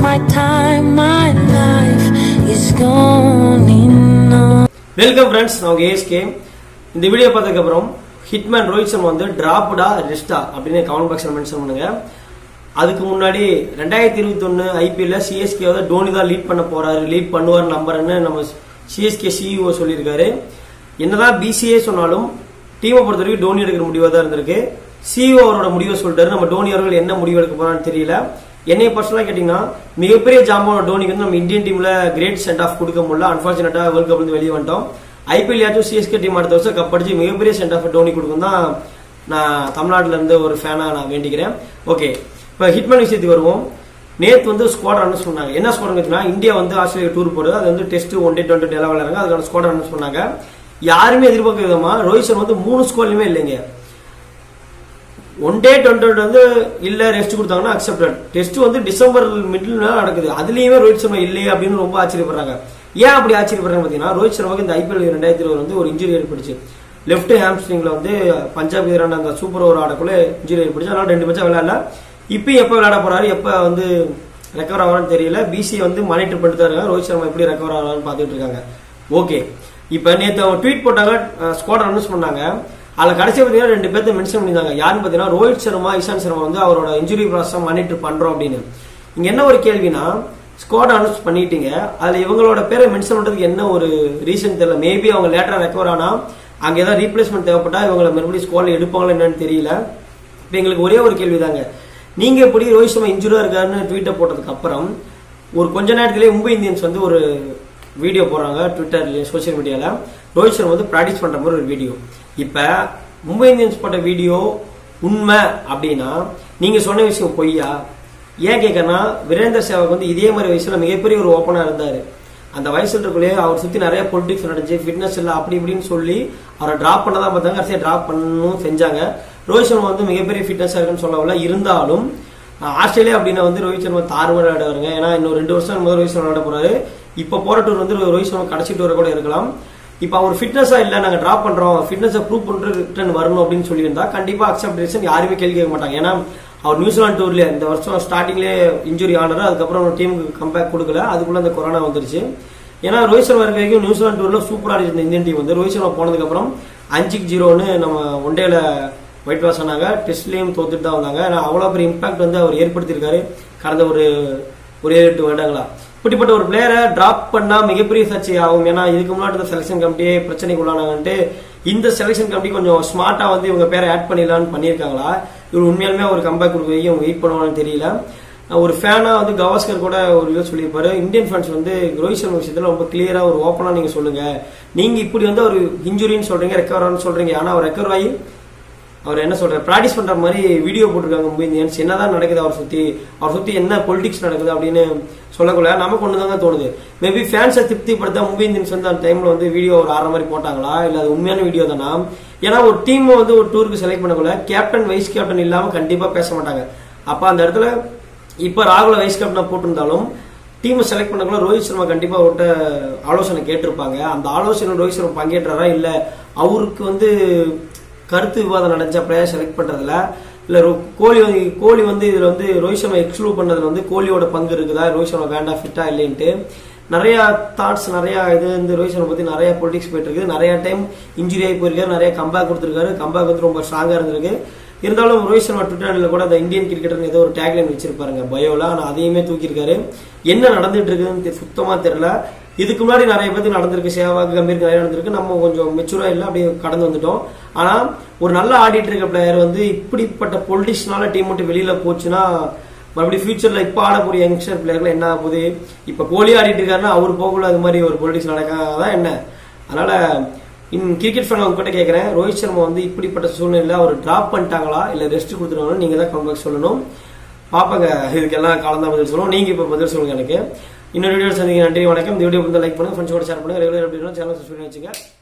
my time, my life is gone in on. Welcome friends நான் உங்க ASK இந்த video பார்த்ததுக்கு அப்புறம் ஹிட்மேன் ரோஹித் சர்மா வந்து டிராப்டா ரெஸ்டா அப்படின்னு கமெண்ட் பாக்ஸ்ல மென்ஷன் பண்ணுங்க அதுக்கு முன்னாடி ரெண்டாயிரத்தி இருபத்தி ஒன்னு ஐபிஎல்ல சிஎஸ்கே வந்து டோனி தான் லீட் பண்ண போறாரு லீட் பண்ணுவார் நம்புறேன்னு நம்ம சிஎஸ்கே சிஇஓ சொல்லியிருக்காரு என்னதான் பிசிஏ சொன்னாலும் டீமை பொறுத்த வரைக்கும் டோனி எடுக்கிற முடிவாக தான் இருந்திருக்கு சிஇஓ அவரோட முடிவை சொல்லிட்டாரு நம்ம டோனி அவர்கள் என்ன முடிவு எடுக்க போறான்னு தெரியல என்னைய பர்சனலா கேட்டீங்கன்னா மிகப்பெரிய ஜாம்போட டோனிக்கு வந்து நம்ம இந்தியன் டீம்ல கிரேட் சென்ட் ஆஃப் கொடுக்க முடியல அன்பார்ச்சுனேட்டா வேர்ல்ட் கப் வந்து வெளியே வந்துட்டோம் ஐபிஎல் யாச்சும் சிஎஸ்கே டீம் அடுத்த வருஷம் கப் அடிச்சு மிகப்பெரிய சென்ட் ஆஃப் டோனி கொடுக்கும் தான் நான் தமிழ்நாட்டுல இருந்து ஒரு ஃபேனா நான் வேண்டிக்கிறேன் ஓகே இப்போ ஹிட்மேன் விஷயத்துக்கு வருவோம் நேத்து வந்து ஸ்குவாட் அனௌன்ஸ் பண்ணாங்க என்ன ஸ்குவாட் வச்சுன்னா இந்தியா வந்து ஆஸ்திரேலியா டூர் போறது அது வந்து டெஸ்ட் ஒன் டே டுவெண்ட்டி எல்லாம் விளையாடுறாங்க அதுக்கான ஸ்குவாட் அனௌன்ஸ் பண்ணாங்க யாருமே எதிர்பார்க்க விதமா ரோஹித் சர்மா வந்து மூணு ஸ்குவாட்லயுமே இல்லைங்க ஒன் டே டுவெண்ட்டி வந்து இல்ல ரெஸ்ட் கொடுத்தாங்கன்னா அக்செப்டட் டெஸ்ட் வந்து டிசம்பர் மிடில் நடக்குது அதுலயுமே ரோஹித் சர்மா இல்லையே அப்படின்னு ரொம்ப ஆச்சரியப்படுறாங்க ஏன் அப்படி ஆச்சரியப்படுறாங்க பாத்தீங்கன்னா ரோஹித் சர்மாக்கு இந்த ஐபிஎல் ரெண்டாயிரத்தி இருபது வந்து ஒரு இன்ஜுரி ஏற்பட்டுச்சு லெஃப்ட் ஹாம்ஸ்ட்ரிங்ல வந்து பஞ்சாப் எதிரான அந்த சூப்பர் ஓவர் ஆடக்குள்ள இன்ஜுரி ஏற்பட்டுச்சு அதனால ரெண்டு மேட்சா விளையாடல இப்பயும் எப்ப விளையாட போறாரு எப்ப வந்து ரெக்கவர் ஆகிறான்னு தெரியல பிசி வந்து மானிட்டர் பண்ணிட்டு தான் இருக்காங்க ரோஹித் சர்மா எப்படி ரெக்கவர் ஆகலாம்னு பார்த்துட்டு இருக்காங்க ஓகே இப்ப நேத்து அவங்க ட்வீட் போட்டாங்க ஸ்குவாட் அனௌன்ஸ் பண்ணாங்க அதுல கடைசி பாத்தீங்கன்னா ரெண்டு பேர்த்த மென்ஷன் பண்ணியிருந்தாங்க யாருன்னு பாத்தீங்கன்னா ரோஹித் சர்மா இஷாந்த் சர்மா வந்து அவரோட இன்ஜுரி ப்ராசஸ் மானிட்டர் பண்றோம் அப்படின்னு இங்க என்ன ஒரு கேள்வினா ஸ்குவாட் அனௌன்ஸ் பண்ணிட்டீங்க அதுல இவங்களோட பேரை மென்ஷன் பண்றதுக்கு என்ன ஒரு ரீசன் தெரியல மேபி அவங்க லேட்டரா ரெக்கவர் ஆனா அங்க ஏதாவது ரீப்ளேஸ்மெண்ட் தேவைப்பட்டா இவங்களை மறுபடியும் ஸ்குவாட்ல எடுப்பாங்களா என்னன்னு தெரியல இப்ப எங்களுக்கு ஒரே ஒரு கேள்விதாங்க நீங்க எப்படி ரோஹித் சர்மா இன்ஜுரியா இருக்காருன்னு ட்வீட்டை போட்டதுக்கு அப்புறம் ஒரு கொஞ்ச நேரத்திலேயே மும்பை இந்தியன்ஸ் வந்து ஒரு வீடியோ போடுறாங்க ட்விட்டர்ல சோசியல் மீடியால ரோஹித் சர்மா வந்து ப்ராக்டிஸ் பண்ற மாதிரி ஒரு வீடியோ இப்ப மும்பை இந்தியன்ஸ் போட்ட வீடியோ உண்மை அப்படின்னா நீங்க சொன்ன விஷயம் பொய்யா ஏன் கேட்கறனா வீரேந்தர் சேவக் வந்து இதே மாதிரி வயசுல மிகப்பெரிய ஒரு ஓப்பனா இருந்தாரு அந்த வயசுல இருக்குள்ளே அவர் சுத்தி நிறைய பொலிட்டிக்ஸ் நடந்துச்சு ஃபிட்னஸ் இல்ல அப்படி இப்படின்னு சொல்லி அவரை டிராப் பண்ணதான் பார்த்தாங்க கடைசியா டிராப் பண்ணணும் செஞ்சாங்க ரோஹித் சர்மா வந்து மிகப்பெரிய ஃபிட்னஸ் இருக்குன்னு சொல்லவில்ல இருந்தாலும் அஹ், ஆஸ்திரேலியா அப்படின்னா வந்து ரோஹித் சர்மா தாறுமாறு விளையாடுவாருங்க ஏன்னா இன்னும் ரெண்டு வருஷம் முதல் ரோஹித் சர்மா விளையாட போறாரு இப்ப போற டூர் வந்து ரோஹித் சர்மா கடைசி டூர் கூட இருக்கலாம் இப்ப அவர் ஃபிட்னஸா இல்ல நாங்க டிராப் பண்றோம் ஃபிட்னஸை ப்ரூவ் பண்றது ரிட்டர்ன் வரணும் அப்படின்னு சொல்லியிருந்தா கண்டிப்பா அக்செப்டேஷன் யாருமே கேள்வி கேட்க மாட்டாங்க ஏன்னா அவர் நியூசிலாந்து டூர்ல இந்த வருஷம் ஸ்டார்டிங்லேயே இன்ஜுரி ஆனாரு அதுக்கப்புறம் டீமுக்கு கம்பேக் கொடுக்கல அதுக்குள்ள அந்த கொரோனா வந்துருச்சு ஏன்னா ரோஹித் சர்மா இருக்க வரைக்கும் நியூசிலாந்து டூர்ல சூப்பரா இருந்துச்சு இந்த இந்தியன் டீம் வந்து ரோஹித் சர்மா போனதுக்கு அப்புறம் அஞ்சுக்கு ஜீரோன்னு நம்ம ஒன்டேல ஒயிட் வாஷ் ஆனாங்க டெஸ்ட்லயும் தோத்துட்டு தான் வந்தாங்க ஏன்னா அவ்வளவு பெரிய இம்பாக்ட் வந்து அவர் ஏற்படுத்தியிருக்காரு கடந்த ஒரு ஒரு ஏழு எட்டு வருடங்களா இப்படிப்பட்ட ஒரு பிளேயரை டிராப் பண்ணா மிகப்பெரிய சர்ச்சை ஆகும் ஏன்னா இதுக்கு முன்னாடி இந்த செலெக்ஷன் கமிட்டியே பிரச்சனைக்கு உள்ளானாங்கன்ட்டு இந்த செலெக்ஷன் கமிட்டி கொஞ்சம் ஸ்மார்ட்டா வந்து இவங்க பேரை ஆட் பண்ணிடலாம்னு பண்ணியிருக்காங்களா இவர் உண்மையாலுமே ஒரு கம்பேக் கொடுக்க வரைக்கும் அவங்க வெயிட் பண்ணுவாங்கன்னு தெரியல ஒரு ஃபேனா வந்து கவாஸ்கர் கூட ஒரு இதை சொல்லியிருப்பாரு இந்தியன் ஃபேன்ஸ் வந்து ரோஹித் சர்மா விஷயத்துல ரொம்ப கிளியரா ஒரு ஓப்பனா நீங்க சொல்லுங்க நீங்க இப்படி வந்து ஒரு இன்ஜுரின்னு சொல்றீங்க ரெக்கவர் ஆன்னு சொல்றீங்க ஆனா அவர் ரெக்கவர் ஆகி அவர் என்ன சொல்றாரு பிராக்டிஸ் பண்ற மாதிரி வீடியோ போட்டிருக்காங்க மும்பை இந்தியன்ஸ் என்னதான் நடக்குது அவர் சுத்தி அவர் சுத்தி என்ன பொலிட்டிக்ஸ் நடக்குது அப்படின்னு சொல்லக்குள்ள நமக்கு ஒன்று தான் தோணுது மேபி ஃபேன்ஸை திருப்திப்படுத்த மும்பை இந்தியன்ஸ் வந்து அந்த டைம்ல வந்து வீடியோ ஒரு ஆற மாதிரி போட்டாங்களா இல்ல அது உண்மையான வீடியோ தானா ஏன்னா ஒரு டீம் வந்து ஒரு டூருக்கு செலக்ட் பண்ணக்குள்ள கேப்டன் வைஸ் கேப்டன் இல்லாம கண்டிப்பா பேச மாட்டாங்க அப்ப அந்த இடத்துல இப்ப ராகுல வைஸ் கேப்டனா போட்டிருந்தாலும் டீம் செலக்ட் பண்ணக்குள்ள ரோஹித் சர்மா கண்டிப்பா அவர்கிட்ட ஆலோசனை கேட்டிருப்பாங்க அந்த ஆலோசனை ரோஹித் சர்மா பங்கேற்றாரா இல்ல அவருக்கு வந்து கருத்து விவாதம் நடந்துச்சா பிளேயர் செலக்ட் பண்றதுல இல்ல ரோ- கோலி வந்து கோலி வந்து இதுல வந்து ரோஹித் சர்மா எக்ஸ்க்ளூட் பண்ணதுல வந்து கோலியோட பங்கு இருக்குதா ரோஹித் சர்மா வேண்டாம் ஃபிட்டா இல்லைன்ட்டு நிறைய தாட்ஸ் நிறைய இது வந்து ரோஹித் சர்மா பத்தி நிறைய பொலிட்டிக்ஸ் போயிட்டு இருக்கு நிறைய டைம் இன்ஜுரி ஆகி போயிருக்காரு நிறைய கம்பேக் கொடுத்திருக்காரு கம்பேக் வந்து ரொம்ப ஸ்ட்ராங்கா இருந்திருக்கு இருந்தாலும் ரோஹித் சர்மா ட்விட்டர்ல கூட அந்த இந்தியன் கிரிக்கெட்டர் ஏதோ ஒரு டேக்லைன் வச்சிருப்பாருங்க பயோல ஆனா அதையுமே தூக்கியிருக்காரு என்ன நடந்துட்டு இருக்குதுன்னு தெ- சுத்தமா தெரியல இதுக்கு முன்னாடி நிறைய பேருக்கு நடந்திருக்கு சேவாக் கம்பீருக்கு நிறைய நடந்திருக்கு நம்ம கொஞ்சம் மெச்சூரா இல்ல அப்படியே கடந்து வந்துட்டோம் ஆனா ஒரு நல்ல ஆடிட்டு இருக்க பிளேயர் வந்து இப்படிப்பட்ட பொலிட்டிக்ஸ்னால டீம் விட்டு வெளியில போச்சுன்னா மறுபடியும் ஃபியூச்சர்ல இப்ப ஆடக்கூடிய யங்ஸ்டர் பிளேயர்ல என்ன ஆக போகுது இப்ப கோலி ஆடிட்டு இருக்காருன்னா அவர் போகல அது மாதிரி ஒரு பொலிட்டிக்ஸ் நடக்காதான் என்ன அதனால இன் கிரிக்கெட் ஃபேன் உங்ககிட்ட கேட்கறேன் ரோஹித் சர்மா வந்து இப்படிப்பட்ட சூழ்நிலையில அவர் டிராப் பண்ணிட்டாங்களா இல்ல ரெஸ்ட் கொடுத்துருவாங்க நீங்க தான் கம்பேக் சொல்லணும் பாப்பாங்க இதுக்கெல்லாம் கலந்தா பதில் சொல்லணும் நீங்க இப்ப பதில் சொல்லுங்க எனக்கு இன்னொரு வீடியோ சந்திக்க நன்றி வணக்கம் இந்த வீடியோ வந்து லைக் பண்ணுங்க ஃப்ரெண்ட்ஸ் கூட ஷேர் பண்ணுங்க ரெகுலர் அப்படின்னா சேனல் சப்ஸ்கிரைப் பண்ணி வச்சுங்க